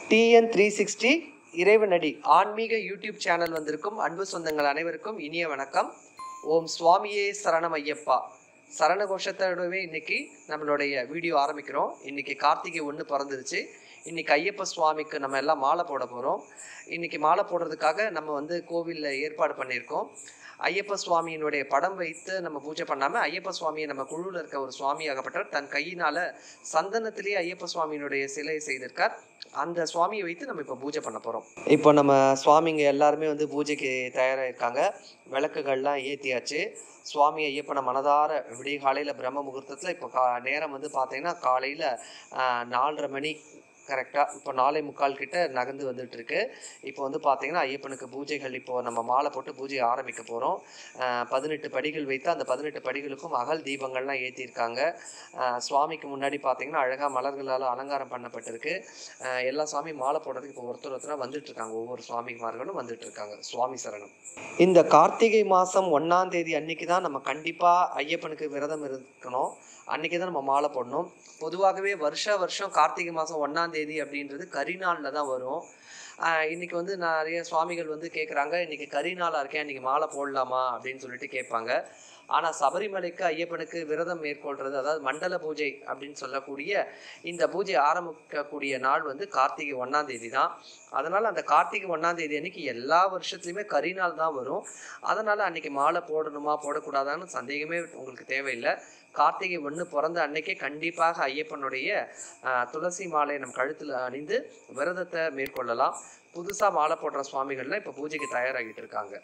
TN three sixty இறைவனடி ஆன்மீக YouTube channel வந்திருக்கும் அன்பு சொந்தங்கள் அனைவருக்கும் இனிய வணக்கம் ஓம் சுவாமியே சரணம் ஐயப்பா சரண கோஷத்தோடவே இன்னைக்கு நம்மளுடைய வீடியோ ஆரம்பிக்கிறோம் இன்னைக்கு கார்த்திகை ஒன்று பிறந்துருச்சு இன்னைக்கு ஐயப்ப சுவாமிக்கு நம்ம எல்லாம் மாலை போட போகிறோம் இன்னைக்கு மாலை போடுறதுக்காக நம்ம வந்து கோவிலில் ஏற்பாடு பண்ணியிருக்கோம் ஐயப்ப சுவாமியினுடைய படம் வைத்து நம்ம பூஜை பண்ணாமல் ஐயப்ப சுவாமியை நம்ம குழுவில் இருக்க ஒரு சுவாமி ஆகப்பட்டவர் தன் கையினால் சந்தனத்திலேயே ஐயப்ப சுவாமியினுடைய சிலை செய்திருக்கார் அந்த சுவாமியை வைத்து நம்ம இப்போ பூஜை பண்ண போகிறோம் இப்போ நம்ம சுவாமிங்க எல்லாருமே வந்து பூஜைக்கு தயாராக இருக்காங்க விளக்குகள்லாம் ஏற்றியாச்சு சுவாமி ஐயப்பனை மனதார விடிய காலையில் பிரம்ம முகூர்த்தத்தில் இப்போ கா நேரம் வந்து பார்த்தீங்கன்னா காலையில் நாலரை மணி கரெக்டாக இப்போ நாலே முக்கால் கிட்ட நகர்ந்து வந்துட்டு இருக்கு இப்போ வந்து பார்த்தீங்கன்னா ஐயப்பனுக்கு பூஜைகள் இப்போ நம்ம மாலை போட்டு பூஜையை ஆரம்பிக்க போகிறோம் பதினெட்டு படிகள் வைத்து அந்த பதினெட்டு படிகளுக்கும் அகல் தீபங்கள்லாம் ஏற்றிருக்காங்க சுவாமிக்கு முன்னாடி பார்த்தீங்கன்னா அழகாக மலர்களால் அலங்காரம் பண்ணப்பட்டிருக்கு அஹ் எல்லா சாமி மாலை போடுறதுக்கு இப்போ ஒருத்தர் ஒருத்தராக வந்துட்டு இருக்காங்க ஒவ்வொரு சுவாமிமார்களும் வந்துட்டு இருக்காங்க சுவாமி சரணம் இந்த கார்த்திகை மாதம் ஒன்றாம் தேதி அன்னைக்கு தான் நம்ம கண்டிப்பாக ஐயப்பனுக்கு விரதம் இருக்கணும் அன்னைக்கு தான் நம்ம மாலை போடணும் பொதுவாகவே வருஷ வருஷம் கார்த்திகை மாதம் ஒன்றாம் தேதி அப்படின்றது கரிநாளில் தான் வரும் ஆஹ் இன்னைக்கு வந்து நிறைய சுவாமிகள் வந்து கேட்குறாங்க இன்னைக்கு கரிநாளாக இருக்கேன் இன்னைக்கு மாலை போடலாமா அப்படின்னு சொல்லிட்டு கேட்பாங்க ஆனால் சபரிமலைக்கு ஐயப்பனுக்கு விரதம் மேற்கொள்றது அதாவது மண்டல பூஜை அப்படின்னு சொல்லக்கூடிய இந்த பூஜை ஆரம்பிக்கக்கூடிய நாள் வந்து கார்த்திகை ஒன்றாம் தேதி தான் அதனால் அந்த கார்த்திகை ஒன்றாம் தேதி அன்னைக்கு எல்லா வருஷத்துலையுமே கரிநாள் தான் வரும் அதனால் அன்னைக்கு மாலை போடணுமா போடக்கூடாதான்னு சந்தேகமே உங்களுக்கு தேவையில்லை கார்த்திகை ஒன்று பிறந்த அன்னைக்கே கண்டிப்பாக ஐயப்பனுடைய ஆஹ், துளசி மாலை நம் கழுத்தில் அணிந்து விரதத்தை மேற்கொள்ளலாம் புதுசாக மாலை போடுற சுவாமிகள்லாம் இப்போ பூஜைக்கு தயாராகிட்டு இருக்காங்க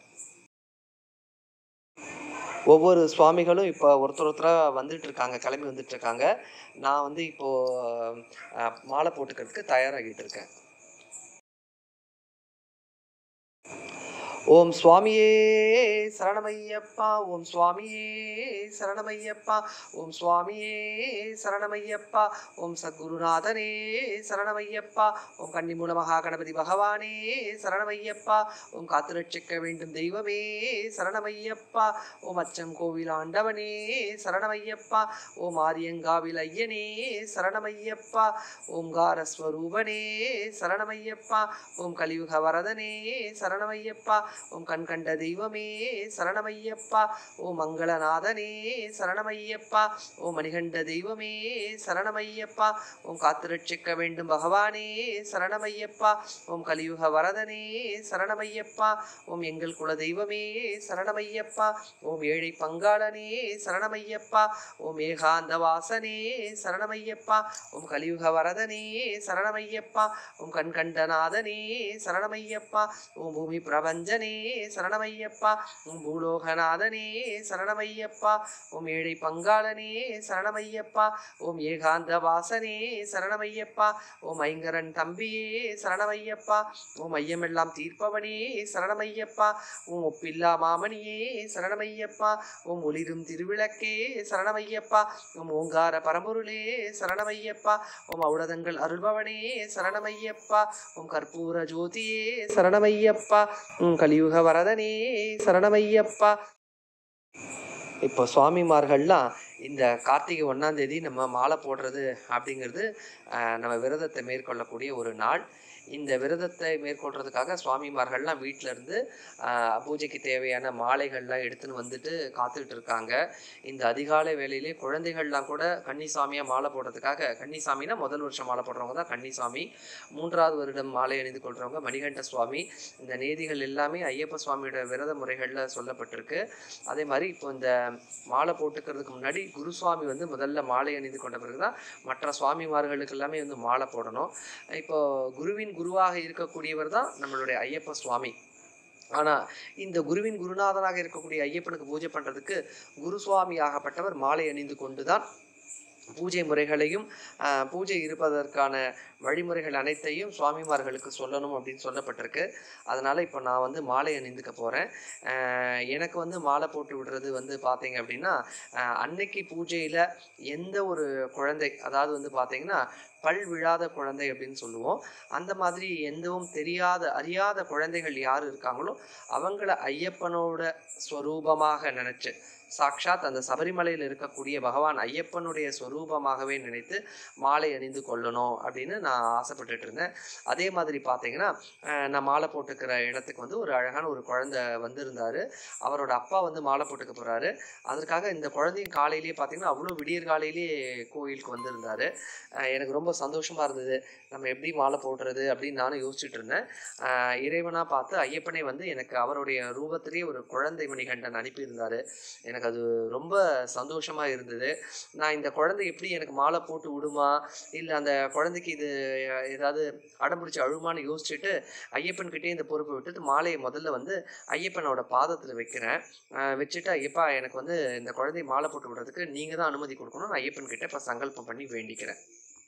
ஒவ்வொரு சுவாமிகளும் இப்போ ஒருத்தர் ஒருத்தராக வந்துட்டு இருக்காங்க கிளம்பி வந்துட்டு இருக்காங்க நான் வந்து இப்போ ஆஹ், மாலை போட்டுக்கிறதுக்கு தயாராகிட்டு இருக்கேன் ஓம் சுவாமியே சரணமையப்பா ஓம் சுவாமியே சரணமையப்பா ஓம் சுவாமியே சரணமையப்பா ஓம் சத்குருநாதனே சரணமையப்பா ஓம் கன்னிமூல மகா கணபதி பகவானே சரணமையப்பா ஓம் காத்து ரட்சிக்க வேண்டும் தெய்வமே சரணமையப்பா ஓம் அச்சம் கோவில் ஆண்டவனே சரணமையப்பா ஓம் ஆரியங்காவில் ஐயனே சரணமையப்பா ஓம்காரஸ்வரூபனே சரணமையப்பா ஓம் கலியுக வரதனே சரணமையப்பா ஓம் கண்கண்ட தெய்வமே சரணமையப்பா ஓம் மங்களநாதனே சரணமையப்பா ஓம் மணிகண்ட தெய்வமே சரணமையப்பா ஓம் காத்து ரட்சிக்க வேண்டும் பகவானே சரணமையப்பா ஓம் கலியுக வரதனே சரணமையப்பா ஓம் எங்கள் குல தெய்வமே சரணமையப்பா ஓம் ஏழை பங்காளனே சரணமையப்பா ஓம் ஏகாந்த வாசனே சரணமையப்பா ஓம் கலியுக வரதனே சரணமையப்பா ஓம் கண்கண்டநாதனே சரணமையப்பா ஓம் பூமி பிரபஞ்சனே சரணமையப்பா ஓம் பூலோகநாதனே சரணமையப்பா ஓம் ஏழை பங்காளனே சரணமையப்பா ஓம் ஏகாந்த வாசனே சரணமையப்பா ஓம் ஐங்கரன் தம்பியே சரணமையப்பா ஓம் ஐயமெல்லாம் தீர்ப்பவனே சரணமையப்பா ஓம் ஒப்பில்லா மாமணியே சரணமையப்பா ஓம் ஒளிரும் திருவிளக்கே சரணமையப்பா ஓம் ஓங்கார பரம்பொருளே சரணமையப்பா ஓம் ஔடதங்கள் அருள்பவனே சரணமையப்பா ஓம் கற்பூர ஜோதியே சரணமையப்பா ஓம் கலியுக வரதனே சரணமையப்பா இப்போ சுவாமிமார்கள்லாம் இந்த கார்த்திகை ஒன்றாம் தேதி நம்ம மாலை போடுறது அப்படிங்கிறது ஆஹ், நம்ம விரதத்தை மேற்கொள்ளக்கூடிய ஒரு நாள் இந்த விரதத்தை மேற்கொள்றதுக்காக சுவாமிமார்கள்லாம் வீட்டில் இருந்து ஆஹ், பூஜைக்கு தேவையான மாலைகள்லாம் எடுத்துன்னு வந்துட்டு காத்துக்கிட்டு இருக்காங்க இந்த அதிகாலை வேளையிலே குழந்தைகள்லாம் கூட கன்னிசாமியாக மாலை போடுறதுக்காக கன்னிசாமினா முதல் வருஷம் மாலை போடுறவங்க தான் கன்னிசாமி மூன்றாவது வருடம் மாலை அணிந்து கொள்றவங்க மணிகண்ட சுவாமி இந்த நேதிகள் எல்லாமே ஐயப்ப சுவாமியோட விரத முறைகளில் சொல்லப்பட்டிருக்கு அதே மாதிரி இப்போ இந்த மாலை போட்டுக்கிறதுக்கு முன்னாடி குருசுவாமி வந்து முதல்ல மாலை அணிந்து கொண்ட பிறகு தான் மற்ற சுவாமிமார்களுக்கு எல்லாமே வந்து மாலை போடணும் இப்போ குருவின் குருவாக இருக்கக்கூடியவர் தான் நம்மளுடைய ஐயப்ப சுவாமி ஆனால் இந்த குருவின் குருநாதனாக இருக்கக்கூடிய ஐயப்பனுக்கு பூஜை பண்ணுறதுக்கு குருசுவாமி ஆகப்பட்டவர் மாலை அணிந்து கொண்டு தான் பூஜை முறைகளையும் ஆஹ், பூஜை இருப்பதற்கான வழிமுறைகள் அனைத்தையும் சுவாமிமார்களுக்கு சொல்லணும் அப்படின்னு சொல்லப்பட்டிருக்கு அதனால் இப்போ நான் வந்து மாலை அணிந்துக்க போகிறேன் எனக்கு வந்து மாலை போட்டு விடுறது வந்து பார்த்தீங்க அப்படின்னா ஆஹ், அன்னைக்கு பூஜையில் எந்த ஒரு குழந்தை அதாவது வந்து பார்த்தீங்கன்னா பல் விழாத குழந்தை அப்படின்னு சொல்லுவோம் அந்த மாதிரி எந்தவும் தெரியாத அறியாத குழந்தைகள் யார் இருக்காங்களோ அவங்கள ஐயப்பனோட ஸ்வரூபமாக நினச்சி சாக்ஷாத் அந்த சபரிமலையில் இருக்கக்கூடிய பகவான் ஐயப்பனுடைய ஸ்வரூபமாகவே நினைத்து மாலை அணிந்து கொள்ளணும் அப்படின்னு நான் ஆசைப்பட்டுட்டு இருந்தேன் அதே மாதிரி பார்த்தீங்கன்னா அஹ், நான் மாலை போட்டுக்கிற இடத்துக்கு வந்து ஒரு அழகான ஒரு குழந்தை வந்திருந்தாரு அவரோட அப்பா வந்து மாலை போட்டுக்க போறாரு அதற்காக இந்த குழந்தையும் காலையிலேயே பார்த்தீங்கன்னா அவ்வளோ விடியற் காலையிலேயே கோயிலுக்கு வந்திருந்தாரு அஹ், எனக்கு ரொம்ப சந்தோஷமா இருந்தது நம்ம எப்படி மாலை போடுறது அப்படின்னு நானும் யோசிச்சுட்டு இருந்தேன் ஆஹ் இறைவனா பார்த்து ஐயப்பனே வந்து எனக்கு அவருடைய ரூபத்திலேயே ஒரு குழந்தை மணிகண்டன் அனுப்பியிருந்தாரு எனக்கு அது ரொம்ப சந்தோஷமா இருந்தது நான் இந்த குழந்தை எப்படி எனக்கு மாலை போட்டு விடுமா இல்லை அந்த குழந்தைக்கு இது அஹ், ஏதாவது அடம்பிடிச்சு அழுமான்னு யோசிச்சுட்டு ஐயப்பன் கிட்டே இந்த பொறுப்பை விட்டுட்டு மாலையை முதல்ல வந்து ஐயப்பனோட பாதத்தில் வைக்கிறேன் ஆஹ் வச்சுட்டு ஐயப்பா எனக்கு வந்து இந்த குழந்தைய மாலை போட்டு விடுறதுக்கு நீங்கள் தான் அனுமதி கொடுக்கணும் நான் ஐயப்பன் கிட்ட இப்போ சங்கல்பம் பண்ணி வேண்டிக்கிறேன்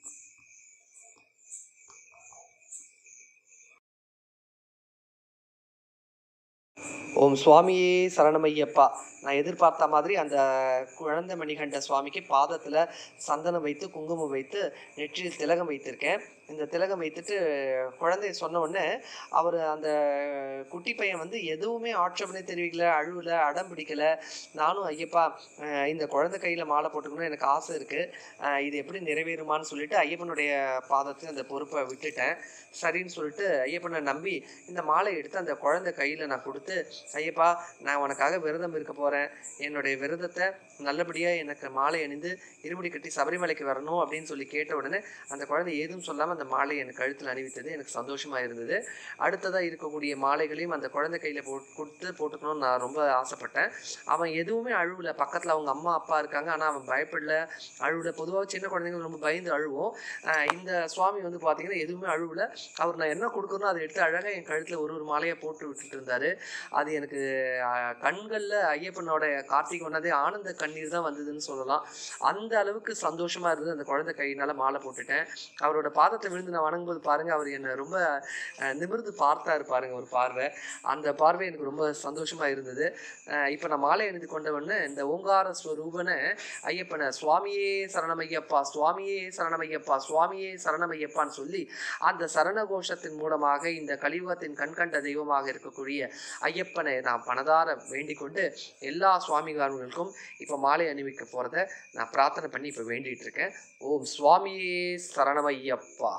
ஓம் சுவாமியே சரணமையப்பா நான் எதிர்பார்த்த மாதிரி அந்த குழந்தை மணிகண்ட சுவாமிக்கு பாதத்தில் சந்தனம் வைத்து குங்குமம் வைத்து நெற்றியில் திலகம் வைத்திருக்கேன் இந்த திலகம் வைத்துட்டு குழந்தைய சொன்ன உடனே அவர் அந்த குட்டி பையன் வந்து எதுவுமே ஆட்சேபனை தெரிவிக்கல அழுவல அடம் பிடிக்கல நானும் ஐயப்பா அஹ் இந்த குழந்தை கையில் மாலை போட்டுக்கணும்னு எனக்கு ஆசை இருக்குது இது எப்படி நிறைவேறுமான்னு சொல்லிட்டு ஐயப்பனுடைய பாதத்தில் அந்த பொறுப்பை விட்டுட்டேன் சரின்னு சொல்லிட்டு ஐயப்பனை நம்பி இந்த மாலை எடுத்து அந்த குழந்தை கையில் நான் கொடுத்து ஐயப்பா நான் உனக்காக விரதம் இருக்க போகிறேன் என்னுடைய விரதத்தை நல்லபடியாக எனக்கு மாலை அணிந்து இருமுடி கட்டி சபரிமலைக்கு வரணும் அப்படின்னு சொல்லி கேட்ட உடனே அந்த குழந்தை ஏதும் சொல்லாமல் அந்த மாலை எனக்கு கழுத்தில் அணிவித்தது எனக்கு சந்தோஷமாக இருந்தது அடுத்ததாக இருக்கக்கூடிய மாலைகளையும் அந்த குழந்தை கையில் போட்டு கொடுத்து போட்டுக்கணும்னு நான் ரொம்ப ஆசைப்பட்டேன் அவன் எதுவுமே அழுவல பக்கத்தில் அவங்க அம்மா அப்பா இருக்காங்க ஆனால் அவன் பயப்படல அழுவல பொதுவாக சின்ன குழந்தைங்க ரொம்ப பயந்து அழுவோம் ஆஹ் இந்த சுவாமி வந்து பார்த்தீங்கன்னா எதுவுமே அழுவல அவர் நான் என்ன கொடுக்கணும் அதை எடுத்து அழகாக என் கழுத்தில் ஒரு ஒரு மாலையை போட்டு விட்டுட்டு இருந்தாரு அது எனக்கு கண்களில் ஐயப்பனோட கார்த்திகை ஒன்னாதே ஆனந்த கண்ணீர் தான் வந்ததுன்னு சொல்லலாம் அந்த அளவுக்கு சந்தோஷமா இருந்தது அந்த குழந்தை கையினால மாலை போட்டுட்டேன் அவரோட பாதத்தில் விழுந்து நான் வணங்கும்போது பாருங்க அவர் என்னை ரொம்ப அஹ், நிமிர்ந்து பார்த்தாரு பாருங்க ஒரு பார்வை அந்த பார்வை எனக்கு ரொம்ப சந்தோஷமா இருந்தது இப்போ நான் மாலை அணிந்து கொண்டவொடனே இந்த ஓங்கார ஸ்வரூபனை ஐயப்பனை சுவாமியே சரணமையப்பா சுவாமியே சரணமையப்பா சுவாமியே சரணமையப்பான்னு சொல்லி அந்த சரண கோஷத்தின் மூலமாக இந்த கலியுகத்தின் கண்கண்ட தெய்வமாக இருக்கக்கூடிய ஐயப்பனை நான் பணதார வேண்டிக் கொண்டு எல்லா சுவாமிகாரர்களுக்கும் இப்போ மாலை அணிவிக்க போகிறத நான் பிரார்த்தனை பண்ணி இப்போ வேண்டிட்டு இருக்கேன் ஓம் சுவாமியே சரணமையப்பா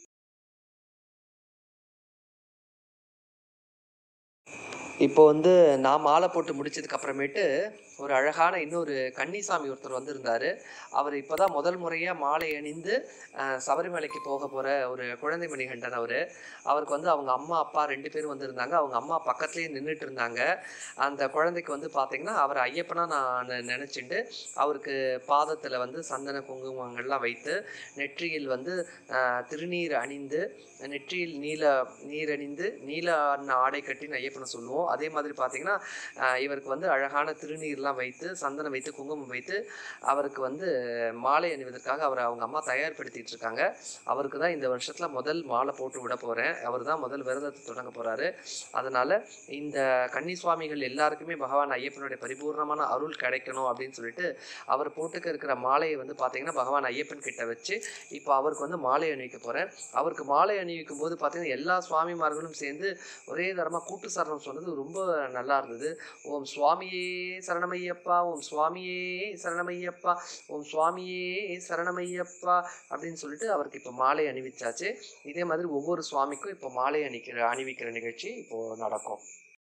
இப்போ வந்து நான் மாலை போட்டு முடிச்சதுக்கு அப்புறமேட்டு ஒரு அழகான இன்னொரு கன்னிசாமி ஒருத்தர் வந்திருந்தாரு அவர் இப்போதான் முதல் முறையாக மாலை அணிந்து அஹ், சபரிமலைக்கு போக போகிற ஒரு குழந்தை மணிகண்டன் அவர் அவருக்கு வந்து அவங்க அம்மா அப்பா ரெண்டு பேரும் வந்திருந்தாங்க அவங்க அம்மா பக்கத்துலேயே நின்றுட்டு இருந்தாங்க அந்த குழந்தைக்கு வந்து பார்த்தீங்கன்னா அவர் ஐயப்பனா நான் நினச்சிட்டு அவருக்கு பாதத்தில் வந்து சந்தன குங்குமங்கள்லாம் வைத்து நெற்றியில் வந்து அஹ், திருநீர் அணிந்து நெற்றியில் நீல நீர் அணிந்து நீல அன்ன ஆடை கட்டின்னு ஐயப்பனை சொல்லுவோம் அதே மாதிரி பார்த்தீங்கன்னா அஹ், இவருக்கு வந்து அழகான திருநீர்லாம் வைத்து சந்தனம் வைத்து குங்குமம் வைத்து அவருக்கு வந்து மாலை அணிவதற்காக அவரை அவங்க அம்மா தயார்படுத்திட்டு இருக்காங்க அவருக்கு தான் இந்த வருஷத்துல முதல் மாலை போட்டு விட போறேன் அவர் தான் முதல் விரதத்தை தொடங்க போறாரு அதனால இந்த கன்னி சுவாமிகள் எல்லாருக்குமே பகவான் ஐயப்பனுடைய பரிபூர்ணமான அருள் கிடைக்கணும் அப்படின்னு சொல்லிட்டு அவர் போட்டுக்க இருக்கிற மாலையை வந்து பார்த்தீங்கன்னா பகவான் ஐயப்பன் கிட்ட வச்சு இப்போ அவருக்கு வந்து மாலை அணிவிக்க போறேன் அவருக்கு மாலை அணிவிக்கும் போது பார்த்தீங்கன்னா எல்லா சுவாமிமார்களும் சேர்ந்து ஒரே தரமாக கூட்டு சரணம் சொன்னது ரொம்ப நல்லா இருந்தது ஓம் சுவாமியே சரணமையப்பா ஓம் சுவாமியே சரணமையப்பா ஓம் சுவாமியே சரணமையப்பா அப்படின்னு சொல்லிட்டு அவருக்கு இப்போ மாலை அணிவிச்சாச்சு இதே மாதிரி ஒவ்வொரு சுவாமிக்கும் இப்போ மாலை அணிக்கிற அணிவிக்கிற நிகழ்ச்சி இப்போ நடக்கும்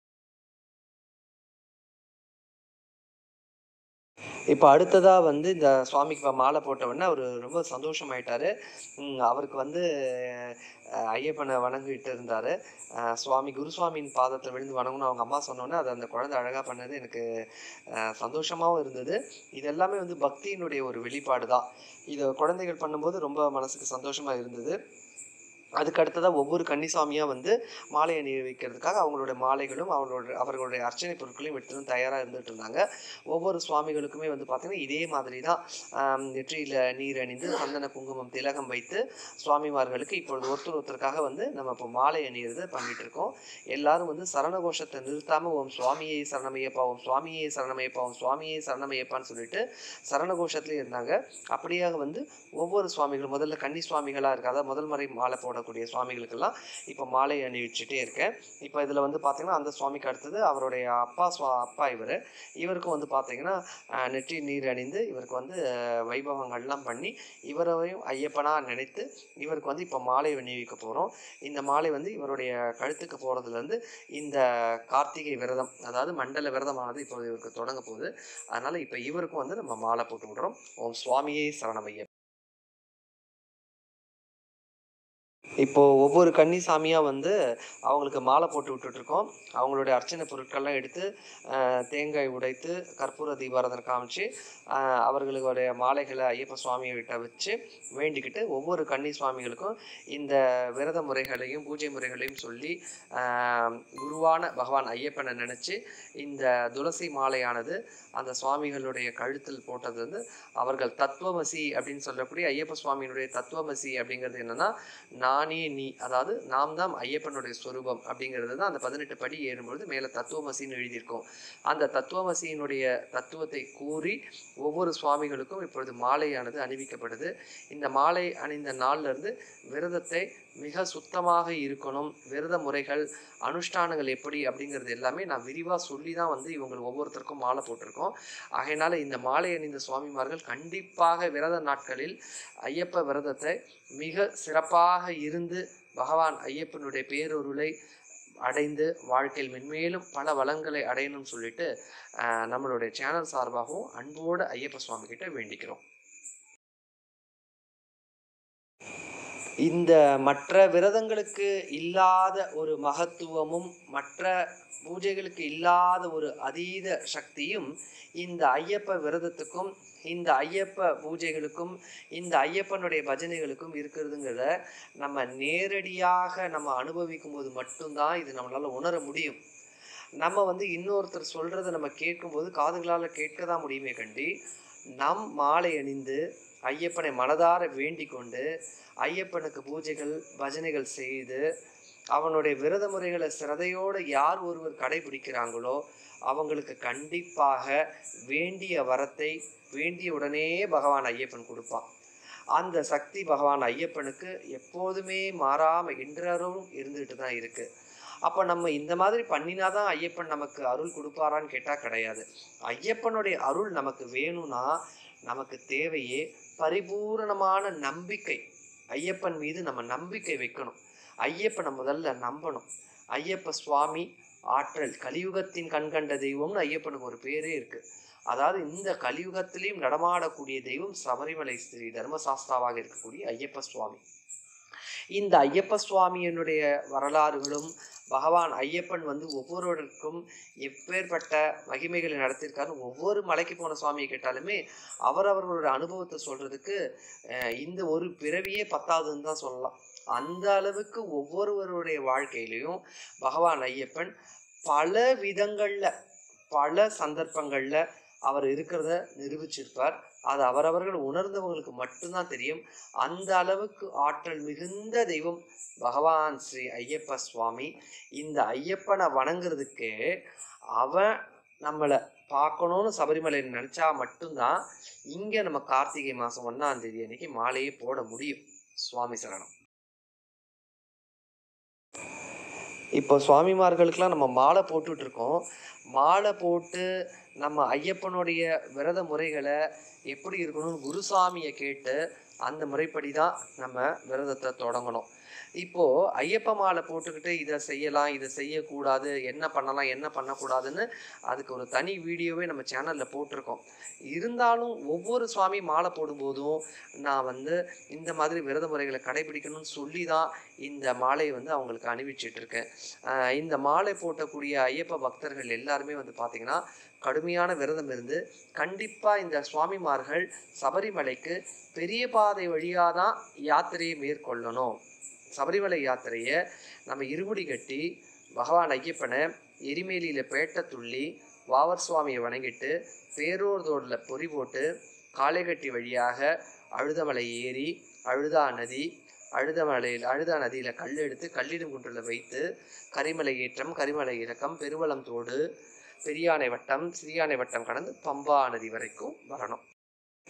இப்போ அடுத்ததாக வந்து இந்த சுவாமிக்கு இப்போ மாலை போட்ட உடனே அவர் ரொம்ப சந்தோஷமாயிட்டாரு ம், அவருக்கு வந்து அஹ், ஐயப்பனை வணங்கிட்டு இருந்தார் சுவாமி குருசுவாமியின் பாதத்தில் விழுந்து வணங்கணும் அவங்க அம்மா சொன்னோன்னே அது அந்த குழந்தை அழகாக பண்ணது எனக்கு அஹ், சந்தோஷமாவும் இருந்தது இது எல்லாமே வந்து பக்தியினுடைய ஒரு வெளிப்பாடு தான் இதை குழந்தைகள் பண்ணும்போது ரொம்ப மனசுக்கு சந்தோஷமாக இருந்தது அதுக்கு அடுத்ததாக ஒவ்வொரு கன்னிசாமியாக வந்து மாலை அணிவிக்கிறதுக்காக அவங்களோட மாலைகளும் அவங்களோட அவர்களுடைய அர்ச்சனை பொருட்களையும் எடுத்துட்டு தயாராக இருந்துட்டு இருந்தாங்க ஒவ்வொரு சுவாமிகளுக்குமே வந்து பார்த்திங்கன்னா இதே மாதிரி தான் ஆம், நெற்றியில நீர் அணிந்து சந்தன குங்குமம் திலகம் வைத்து சுவாமிமார்களுக்கு இப்பொழுது ஒருத்தர் ஒருத்தருக்காக வந்து நம்ம இப்போ மாலை அணியிறது பண்ணிட்டு இருக்கோம் எல்லாரும் வந்து சரண கோஷத்தை நிறுத்தாம ஓம் சுவாமியே சரணமையப்பா ஓம் சுவாமியே சரணமையப்பா ஓம் சுவாமியே சரணமையப்பான்னு சொல்லிட்டு சரண கோஷத்துலேயே இருந்தாங்க அப்படியாக வந்து ஒவ்வொரு சுவாமிகள் முதல்ல கன்னி சுவாமிகளாக இருக்காத முதல் முறை மாலை போட சொல்லப்படக்கூடிய சுவாமிகளுக்கெல்லாம் இப்போ மாலை அணிவிச்சுட்டே இருக்கேன் இப்போ இதில் வந்து பார்த்தீங்கன்னா அந்த சுவாமிக்கு அடுத்தது அவருடைய அப்பா சுவா அப்பா இவர் இவருக்கும் வந்து பார்த்தீங்கன்னா அஹ், நெற்றி நீர் அணிந்து இவருக்கு வந்து அஹ், வைபவங்கள்லாம் பண்ணி இவரையும் ஐயப்பனாக நினைத்து இவருக்கு வந்து இப்போ மாலை அணிவிக்க போகிறோம் இந்த மாலை வந்து இவருடைய கழுத்துக்கு போகிறதுலேருந்து இந்த கார்த்திகை விரதம் அதாவது மண்டல விரதமானது இப்போ இவருக்கு தொடங்க போகுது அதனால் இப்போ இவருக்கும் வந்து நம்ம மாலை போட்டு விடுறோம் ஓம் சுவாமியே சரணமைய இப்போ ஒவ்வொரு கன்னி சாமியாக வந்து அவங்களுக்கு மாலை போட்டு விட்டுட்ருக்கோம் அவங்களுடைய அர்ச்சனை பொருட்கள்லாம் எடுத்து அஹ், தேங்காய் உடைத்து கற்பூர தீபாரதனை காமிச்சு அஹ், அவர்களுடைய மாலைகளை ஐயப்ப சுவாமிகிட்ட வச்சு வேண்டிக்கிட்டு ஒவ்வொரு கன்னி சுவாமிகளுக்கும் இந்த விரத முறைகளையும் பூஜை முறைகளையும் சொல்லி அஹ், குருவான பகவான் ஐயப்பனை நினச்சி இந்த துளசி மாலையானது அந்த சுவாமிகளுடைய கழுத்தில் போட்டது வந்து அவர்கள் தத்துவமசி அப்படின்னு சொல்லக்கூடிய ஐயப்ப சுவாமியினுடைய தத்துவமசி அப்படிங்கிறது என்னன்னா நானே நீ அதாவது நாம் தான் ஐயப்பனுடைய ஸ்வரூபம் அப்படிங்கிறது தான் அந்த பதினெட்டு படி ஏறும்பொழுது மேலே தத்துவமசின்னு எழுதியிருக்கோம் அந்த தத்துவமசியினுடைய தத்துவத்தை கூறி ஒவ்வொரு சுவாமிகளுக்கும் இப்பொழுது மாலையானது அணிவிக்கப்படுது இந்த மாலை அணிந்த நாள்ல இருந்து விரதத்தை மிக சுத்தமாக இருக்கணும் விரத முறைகள் அனுஷ்டானங்கள் எப்படி அப்படிங்கிறது எல்லாமே நான் விரிவாக சொல்லி தான் வந்து இவங்க ஒவ்வொருத்தருக்கும் மாலை போட்டிருக்கோம் ஆகையினால இந்த மாலை அணிந்த சுவாமிமார்கள் கண்டிப்பாக விரத நாட்களில் ஐயப்ப விரதத்தை மிக சிறப்பாக இருந்து பகவான் ஐயப்பனுடைய பேரொருளை அடைந்து வாழ்க்கையில் மென்மேலும் பல வளங்களை அடையணும்னு சொல்லிட்டு ஆஹ், நம்மளுடைய சேனல் சார்பாகவும் அன்போடு ஐயப்ப சுவாமி கிட்ட வேண்டிக்கிறோம் இந்த மற்ற விரதங்களுக்கு இல்லாத ஒரு மகத்துவமும் மற்ற பூஜைகளுக்கு இல்லாத ஒரு அதீத சக்தியும் இந்த ஐயப்ப விரதத்துக்கும் இந்த ஐயப்ப பூஜைகளுக்கும் இந்த ஐயப்பனுடைய பஜனைகளுக்கும் இருக்கிறதுங்கிறத நம்ம நேரடியாக நம்ம அனுபவிக்கும் போது மட்டும்தான் இது நம்மளால உணர முடியும் நம்ம வந்து இன்னொருத்தர் சொல்றதை நம்ம கேட்கும்போது காதுகளால் கேட்க தான் முடியுமே கண்டி நம் மாலை அணிந்து ஐயப்பனை மனதார வேண்டிக் கொண்டு ஐயப்பனுக்கு பூஜைகள் பஜனைகள் செய்து அவனுடைய விரத முறைகளை சிரதையோடு யார் ஒருவர் கடைபிடிக்கிறாங்களோ அவங்களுக்கு கண்டிப்பாக வேண்டிய வரத்தை வேண்டிய உடனே பகவான் ஐயப்பன் கொடுப்பான் அந்த சக்தி பகவான் ஐயப்பனுக்கு எப்போதுமே மாறாம இன்றரும் இருந்துகிட்டு தான் இருக்கு அப்போ நம்ம இந்த மாதிரி பண்ணினாதான் ஐயப்பன் நமக்கு அருள் கொடுப்பாரான்னு கேட்டால் கிடையாது ஐயப்பனுடைய அருள் நமக்கு வேணும்னா நமக்கு தேவையே பரிபூரணமான நம்பிக்கை ஐயப்பன் மீது நம்ம நம்பிக்கை வைக்கணும் ஐயப்பனை முதல்ல நம்பணும் ஐயப்ப சுவாமி ஆற்றல் கலியுகத்தின் கண்கண்ட தெய்வம்னு ஐயப்பனுக்கு ஒரு பேரே இருக்கு அதாவது இந்த கலியுகத்திலையும் நடமாடக்கூடிய தெய்வம் சபரிமலை ஸ்ரீ தர்மசாஸ்தாவாக இருக்கக்கூடிய ஐயப்ப சுவாமி இந்த ஐயப்ப சுவாமியினுடைய வரலாறுகளும் பகவான் ஐயப்பன் வந்து ஒவ்வொருவருக்கும் எப்பேற்பட்ட மகிமைகளை நடத்தியிருக்காரு ஒவ்வொரு மலைக்கு போன சுவாமியை கேட்டாலுமே அவரவர்களுடைய அனுபவத்தை சொல்றதுக்கு அஹ், இந்த ஒரு பிறவியே பத்தாதுன்னு தான் சொல்லலாம் அந்த அளவுக்கு ஒவ்வொருவருடைய வாழ்க்கையிலையும் பகவான் ஐயப்பன் பல விதங்கள்ல பல சந்தர்ப்பங்கள்ல அவர் இருக்கிறத நிரூபிச்சிருப்பார் அது அவரவர்கள் உணர்ந்தவங்களுக்கு மட்டும்தான் தெரியும் அந்த அளவுக்கு ஆற்றல் மிகுந்த தெய்வம் பகவான் ஸ்ரீ ஐயப்ப சுவாமி இந்த ஐயப்பனை வணங்குறதுக்கு அவன் நம்மளை பார்க்கணும்னு சபரிமலையில் நினச்சா மட்டும்தான் இங்கே நம்ம கார்த்திகை மாதம் ஒன்றாம் தேதி அன்னைக்கு மாலையே போட முடியும் சுவாமி சரணம் இப்போ சுவாமிமார்களுக்கெல்லாம் நம்ம மாலை போட்டுட்டு இருக்கோம் மாலை போட்டு நம்ம ஐயப்பனுடைய விரத முறைகளை எப்படி இருக்கணும்னு குருசாமியை கேட்டு அந்த முறைப்படி தான் நம்ம விரதத்தை தொடங்கணும் இப்போ ஐயப்ப மாலை போட்டுக்கிட்டு இதை செய்யலாம் இதை செய்யக்கூடாது என்ன பண்ணலாம் என்ன பண்ணக்கூடாதுன்னு அதுக்கு ஒரு தனி வீடியோவே நம்ம சேனலில் போட்டிருக்கோம் இருந்தாலும் ஒவ்வொரு சுவாமி மாலை போடும்போதும் நான் வந்து இந்த மாதிரி விரத முறைகளை கடைபிடிக்கணும்னு சொல்லி தான் இந்த மாலையை வந்து அவங்களுக்கு அணிவிச்சிட்டு இருக்கேன் ஆஹ் இந்த மாலை போட்டக்கூடிய ஐயப்ப பக்தர்கள் எல்லாருமே வந்து பார்த்திங்கன்னா கடுமையான விரதம் இருந்து கண்டிப்பாக இந்த சுவாமிமார்கள் சபரிமலைக்கு பெரிய பாதை வழியாக தான் யாத்திரையை மேற்கொள்ளணும் சபரிமலை யாத்திரையை நம்ம இருமுடி கட்டி பகவான் ஐயப்பனை எரிமேலியில் பேட்டை துள்ளி வாவர் சுவாமியை வணங்கிட்டு பேரூர்தோடில் பொறி போட்டு காளைகட்டி வழியாக அழுதமலை ஏறி அழுதா நதி அழுதமலையில் அழுதா நதியில் கல் எடுத்து கல்லிடும் குன்றில் வைத்து கரிமலை ஏற்றம் கரிமலை இறக்கம் பெருவளம் தோடு பெரியானை வட்டம் சிறியானை வட்டம் கடந்து பம்பா நதி வரைக்கும் வரணும்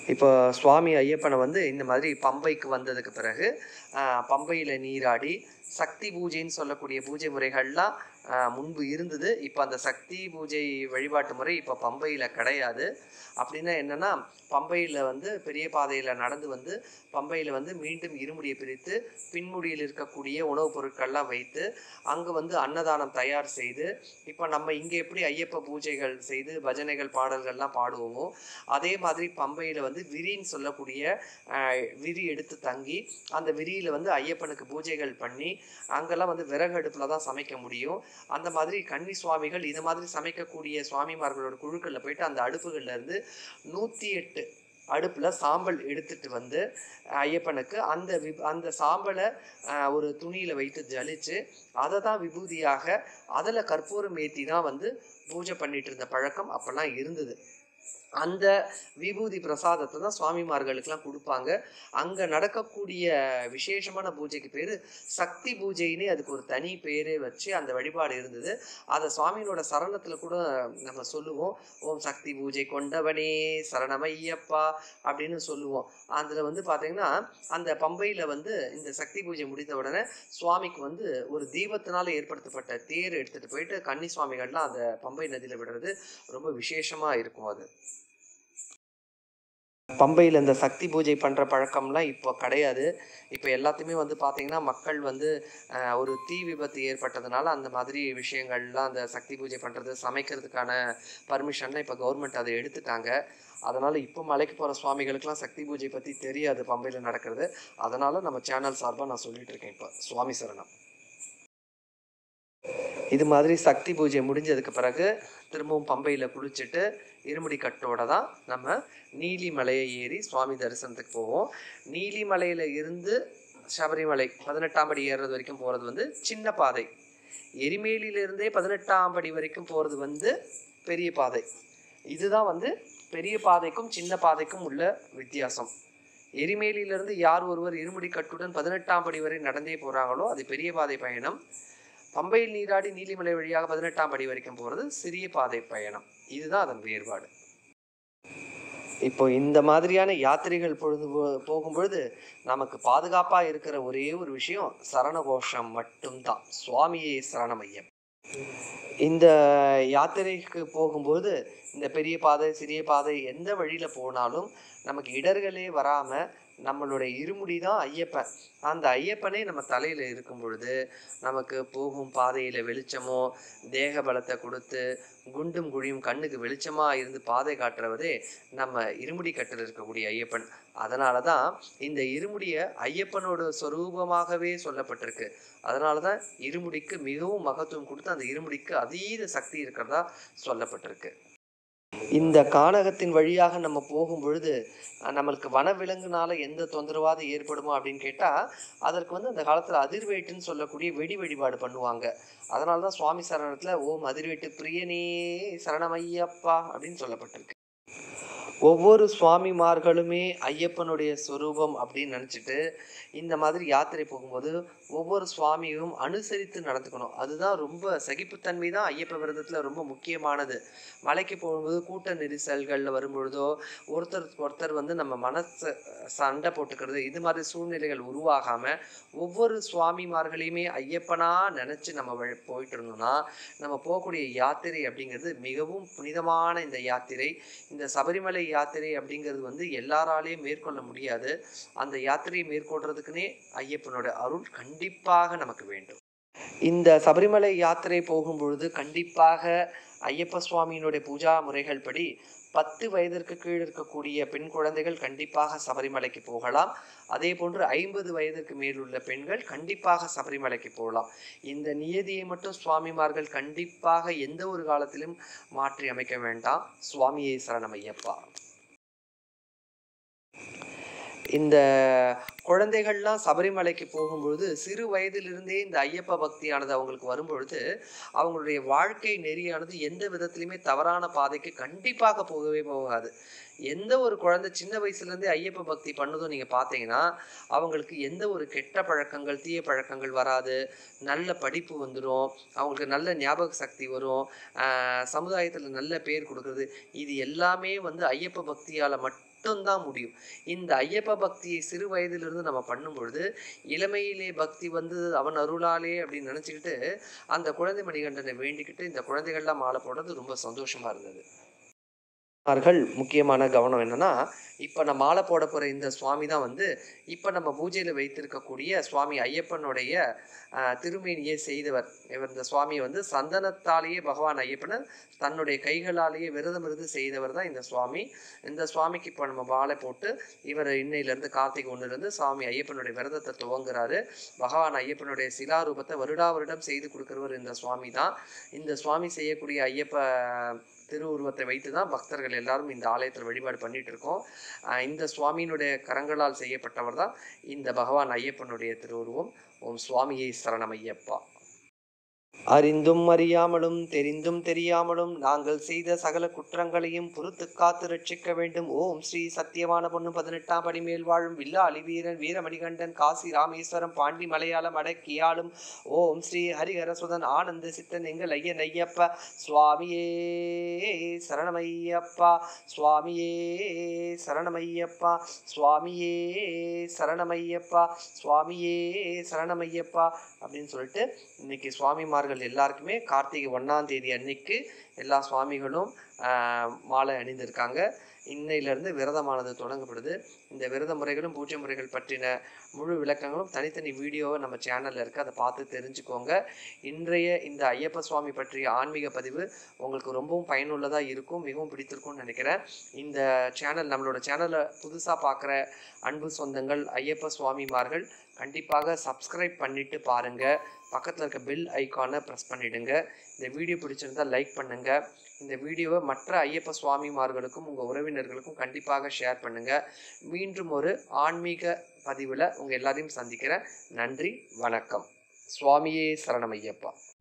இப்போ சுவாமி ஐயப்பனை வந்து இந்த மாதிரி பம்பைக்கு வந்ததுக்கு பிறகு ஆஹ், பம்பையில் நீராடி சக்தி பூஜைன்னு சொல்லக்கூடிய பூஜை முறைகள்லாம் ஆஹ், முன்பு இருந்தது இப்போ அந்த சக்தி பூஜை வழிபாட்டு முறை இப்போ பம்பையில் கிடையாது அப்படின்னா என்னன்னா பம்பையில் வந்து பெரிய பாதையில் நடந்து வந்து பம்பையில் வந்து மீண்டும் இருமுடியை பிரித்து பின்முடியில் இருக்கக்கூடிய உணவுப் பொருட்கள்லாம் வைத்து அங்கே வந்து அன்னதானம் தயார் செய்து இப்போ நம்ம இங்கே எப்படி ஐயப்ப பூஜைகள் செய்து பஜனைகள் பாடல்கள்லாம் பாடுவோமோ அதே மாதிரி பம்பையில் வந்து விரின்னு சொல்லக்கூடிய ஆஹ், விரி எடுத்து தங்கி அந்த விரியில் வந்து ஐயப்பனுக்கு பூஜைகள் பண்ணி அங்கெல்லாம் வந்து விறகு அடுப்பில் தான் சமைக்க முடியும் அந்த மாதிரி கன்னி சுவாமிகள் இது மாதிரி சமைக்கக்கூடிய சுவாமிமார்களோட குழுக்களில் போயிட்டு அந்த அடுப்புகள்ல இருந்து நூற்றி எட்டு அடுப்பில் சாம்பல் எடுத்துட்டு வந்து ஐயப்பனுக்கு அந்த விப் அந்த சாம்பலை ஆஹ், ஒரு துணியில் வைத்து ஜலிச்சு அதை தான் விபூதியாக அதில் கற்பூரம் ஏற்றி தான் வந்து பூஜை பண்ணிட்டு இருந்த பழக்கம் அப்போல்லாம் இருந்தது அந்த விபூதி பிரசாதத்தை தான் சுவாமிமார்களுக்கெல்லாம் கொடுப்பாங்க அங்கே நடக்கக்கூடிய விசேஷமான பூஜைக்கு பேர் சக்தி பூஜைன்னு அதுக்கு ஒரு தனி பேரே வச்சு அந்த வழிபாடு இருந்தது அதை சுவாமியோட சரணத்தில் கூட நம்ம சொல்லுவோம் ஓம் சக்தி பூஜை கொண்டவனே சரணமையப்பா அப்படின்னு சொல்லுவோம் அதில் வந்து பார்த்தீங்கன்னா அந்த பம்பையில் வந்து இந்த சக்தி பூஜை முடித்த உடனே சுவாமிக்கு வந்து ஒரு தீபத்தினால ஏற்படுத்தப்பட்ட தேர் எடுத்துகிட்டு போயிட்டு கன்னி சுவாமிகள்லாம் அந்த பம்பை நதியில் விடுறது ரொம்ப விசேஷமாக இருக்கும் அது பம்பையில் இந்த சக்தி பூஜை பண்ணுற பழக்கம்லாம் இப்போ கிடையாது இப்போ எல்லாத்தையுமே வந்து பார்த்தீங்கன்னா மக்கள் வந்து ஆஹ், ஒரு தீ விபத்து ஏற்பட்டதுனால அந்த மாதிரி விஷயங்கள்லாம் அந்த சக்தி பூஜை பண்ணுறது சமைக்கிறதுக்கான பர்மிஷன்லாம் இப்போ கவர்மெண்ட் அதை எடுத்துட்டாங்க அதனால் இப்போ மலைக்கு போகிற சுவாமிகளுக்கெல்லாம் சக்தி பூஜை பற்றி தெரியாது பம்பையில் நடக்கிறது அதனால் நம்ம சேனல் சார்பாக நான் சொல்லிட்டு இருக்கேன் இப்போ சுவாமி சரணம் இது மாதிரி சக்தி பூஜை முடிஞ்சதுக்கு பிறகு திரும்பவும் பம்பையில் குளிச்சுட்டு இருமுடி கட்டோட தான் நம்ம நீலிமலையை ஏறி சுவாமி தரிசனத்துக்கு போவோம் நீலிமலையில் இருந்து சபரிமலை பதினெட்டாம் படி ஏறுறது வரைக்கும் போகிறது வந்து சின்ன பாதை எரிமேலியிலிருந்தே பதினெட்டாம் படி வரைக்கும் போகிறது வந்து பெரிய பாதை இதுதான் வந்து பெரிய பாதைக்கும் சின்ன பாதைக்கும் உள்ள வித்தியாசம் எரிமேலியிலிருந்து யார் ஒருவர் இருமுடி கட்டுடன் பதினெட்டாம் படி வரை நடந்தே போகிறாங்களோ அது பெரிய பாதை பயணம் பம்பையில் நீராடி நீலிமலை வழியாக பதினெட்டாம் படி வரைக்கும் போகிறது சிறிய பாதை பயணம் இதுதான் அதன் வேறுபாடு இப்போ இந்த மாதிரியான யாத்திரைகள் பொழுது போ- போகும் பொழுது நமக்கு பாதுகாப்பாக இருக்கிற ஒரே ஒரு விஷயம் சரணகோஷம் மட்டும்தான் சுவாமியே சரணமையம் இந்த யாத்திரைக்கு போகும்போது இந்த பெரிய பாதை சிறிய பாதை எந்த வழியில் போனாலும் நமக்கு இடர்களே வராமல் நம்மளுடைய இருமுடி தான் ஐயப்பன் அந்த ஐயப்பனே நம்ம தலையில் இருக்கும் பொழுது நமக்கு போகும் பாதையில் வெளிச்சமோ தேக பலத்தை கொடுத்து குண்டும் குழியும் கண்ணுக்கு வெளிச்சமாக இருந்து பாதை காட்டுறவதே நம்ம இருமுடி கட்டில் இருக்கக்கூடிய ஐயப்பன் அதனால தான் இந்த இருமுடியை ஐயப்பனோட சொரூபமாகவே சொல்லப்பட்டிருக்கு அதனால தான் இருமுடிக்கு மிகவும் மகத்துவம் கொடுத்து அந்த இருமுடிக்கு அதீத சக்தி இருக்கிறதா சொல்லப்பட்டிருக்கு இந்த கானகத்தின் வழியாக நம்ம போகும் பொழுது அஹ், நம்மளுக்கு வனவிலங்குனால எந்த தொந்தரவாது ஏற்படுமா அப்படின்னு கேட்டால் அதற்கு வந்து அந்த காலத்தில் அதிர்வேட்டுன்னு சொல்லக்கூடிய வெடி வழிபாடு பண்ணுவாங்க அதனால தான் சுவாமி சரணத்தில் ஓம் அதிர்வேட்டு பிரியனே சரணமையப்பா அப்படின்னு சொல்லப்பட்டிருக்கு ஒவ்வொரு சுவாமிமார்களுமே ஐயப்பனுடைய சொரூபம் அப்படின்னு நினச்சிட்டு இந்த மாதிரி யாத்திரை போகும்போது ஒவ்வொரு சுவாமியும் அனுசரித்து நடந்துக்கணும் அதுதான் ரொம்ப சகிப்புத்தன்மை தான் ஐயப்ப விரதத்தில் ரொம்ப முக்கியமானது மலைக்கு போகும்போது கூட்ட நெரிசல்களில் வரும்பொழுதோ ஒருத்தர் ஒருத்தர் வந்து நம்ம மனசை சண்டை போட்டுக்கிறது இது மாதிரி சூழ்நிலைகள் உருவாகாமல் ஒவ்வொரு சுவாமிமார்களையுமே ஐயப்பனா நினச்சி நம்ம வழி- போயிட்டு இருந்தோம்னா நம்ம போகக்கூடிய யாத்திரை அப்படிங்கிறது மிகவும் புனிதமான இந்த யாத்திரை இந்த சபரிமலை யாத்திரை அப்படிங்கிறது வந்து எல்லாராலையும் மேற்கொள்ள முடியாது அந்த யாத்திரையை மேற்கொள்றதுக்குனே ஐயப்பனோட அருள் கண்டிப்பாக நமக்கு வேண்டும் இந்த சபரிமலை யாத்திரை போகும் பொழுது கண்டிப்பாக ஐயப்ப சுவாமியினுடைய பூஜா முறைகள் படி பத்து வயதிற்கு கீழ் இருக்கக்கூடிய பெண் குழந்தைகள் கண்டிப்பாக சபரிமலைக்கு போகலாம் அதே போன்று ஐம்பது வயதிற்கு மேலுள்ள பெண்கள் கண்டிப்பாக சபரிமலைக்கு போகலாம் இந்த நியதியை மட்டும் சுவாமிமார்கள் கண்டிப்பாக எந்த ஒரு காலத்திலும் மாற்றி அமைக்க வேண்டாம் சுவாமியே சரணம் ஐயப்பா இந்த குழந்தைகள்லாம் சபரிமலைக்கு போகும்பொழுது சிறு வயதிலிருந்தே இந்த ஐயப்ப பக்தியானது அவங்களுக்கு வரும்பொழுது அவங்களுடைய வாழ்க்கை நெறியானது எந்த விதத்திலுமே தவறான பாதைக்கு கண்டிப்பாக போகவே போகாது எந்த ஒரு குழந்தை சின்ன வயசுலேருந்தே ஐயப்ப பக்தி பண்ணதும் நீங்கள் பார்த்தீங்கன்னா அவங்களுக்கு எந்த ஒரு கெட்ட பழக்கங்கள் தீய பழக்கங்கள் வராது நல்ல படிப்பு வந்துடும் அவங்களுக்கு நல்ல ஞாபக சக்தி வரும் சமுதாயத்தில் நல்ல பேர் கொடுக்குறது இது எல்லாமே வந்து ஐயப்ப பக்தியால் மட்டும் மட்டும்தான் முடியும் இந்த ஐயப்ப பக்தியை சிறு வயதிலிருந்து நம்ம பண்ணும் பொழுது இளமையிலே பக்தி வந்து அவன் அருளாலே அப்படின்னு நினச்சிக்கிட்டு அந்த குழந்தை மணிகண்டனை வேண்டிக்கிட்டு இந்த குழந்தைகள்லாம் மாலை போடுறது ரொம்ப சந்தோஷமா இருந்தது அவர்கள் முக்கியமான கவனம் என்னன்னா இப்போ நம்ம மாலை போட போகிற இந்த சுவாமி தான் வந்து இப்போ நம்ம பூஜையில் வைத்திருக்கக்கூடிய சுவாமி ஐயப்பனுடைய ஆஹ், திருமேனியை செய்தவர் இவர் இந்த சுவாமியை வந்து சந்தனத்தாலேயே பகவான் ஐயப்பனை தன்னுடைய கைகளாலேயே விரதம் இருந்து செய்தவர் தான் இந்த சுவாமி இந்த சுவாமிக்கு இப்போ நம்ம மாலை போட்டு இவர் இன்னையிலேருந்து கார்த்திகை ஒன்றுலேருந்து சுவாமி ஐயப்பனுடைய விரதத்தை துவங்குறாரு பகவான் ஐயப்பனுடைய சிலாரூபத்தை வருடா வருடம் செய்து கொடுக்குறவர் இந்த சுவாமி தான் இந்த சுவாமி செய்யக்கூடிய ஐயப்ப திருவுருவத்தை வைத்து தான் பக்தர்கள் எல்லாரும் இந்த ஆலயத்தில் வழிபாடு பண்ணிட்டு இருக்கோம் ஆஹ் இந்த சுவாமியினுடைய கரங்களால் செய்யப்பட்டவர் தான் இந்த பகவான் ஐயப்பனுடைய திருவுருவம் ஓம் சுவாமியை சரணம் ஐயப்பா அறிந்தும் அறியாமலும் தெரிந்தும் தெரியாமலும் நாங்கள் செய்த சகல குற்றங்களையும் பொறுத்து காத்து ரட்சிக்க வேண்டும் ஓம் ஸ்ரீ சத்தியமான பொண்ணு பதினெட்டாம் படி மேல் வாழும் வில்லாளி வீரன் வீரமணிகண்டன் காசி ராமேஸ்வரம் பாண்டி மலையாளம் அடக்கியாலும் ஓம் ஸ்ரீ ஹரிஹரசுதன் ஆனந்த சித்தன் எங்கள் ஐயன் ஐயப்ப சுவாமியே சரணமையப்பா சுவாமியே சரணமையப்பா சுவாமியே சரணமையப்பா சுவாமியே சரணமையப்பா அப்படின்னு சொல்லிட்டு இன்னைக்கு சுவாமிமார்கள் எல்லாருக்குமே கார்த்திகை ஒன்றாம் தேதி அன்னைக்கு எல்லா சுவாமிகளும் ஆஹ், மாலை அணிந்திருக்காங்க இன்னையிலேருந்து விரதமானது தொடங்கப்படுது இந்த விரத முறைகளும் பூஜை முறைகள் பற்றின முழு விளக்கங்களும் தனித்தனி வீடியோவை நம்ம சேனலில் இருக்குது அதை பார்த்து தெரிஞ்சுக்கோங்க இன்றைய இந்த ஐயப்ப சுவாமி பற்றிய ஆன்மீக பதிவு உங்களுக்கு ரொம்பவும் பயனுள்ளதாக இருக்கும் மிகவும் பிடித்திருக்கும்னு நினைக்கிறேன் இந்த சேனல் நம்மளோட சேனலை புதுசாக பார்க்குற அன்பு சொந்தங்கள் ஐயப்ப சுவாமிமார்கள் கண்டிப்பாக சப்ஸ்கிரைப் பண்ணிட்டு பாருங்க பக்கத்தில் இருக்க பெல் ஐக்கானை ப்ரெஸ் பண்ணிடுங்க இந்த வீடியோ பிடிச்சிருந்தா லைக் பண்ணுங்க இந்த வீடியோவை மற்ற ஐயப்ப சுவாமிமார்களுக்கும் உங்கள் உறவினர்களுக்கும் கண்டிப்பாக ஷேர் பண்ணுங்க மீண்டும் ஒரு ஆன்மீக பதிவில் உங்கள் எல்லாரையும் சந்திக்கிறேன் நன்றி வணக்கம் சுவாமியே சரணம் ஐயப்பா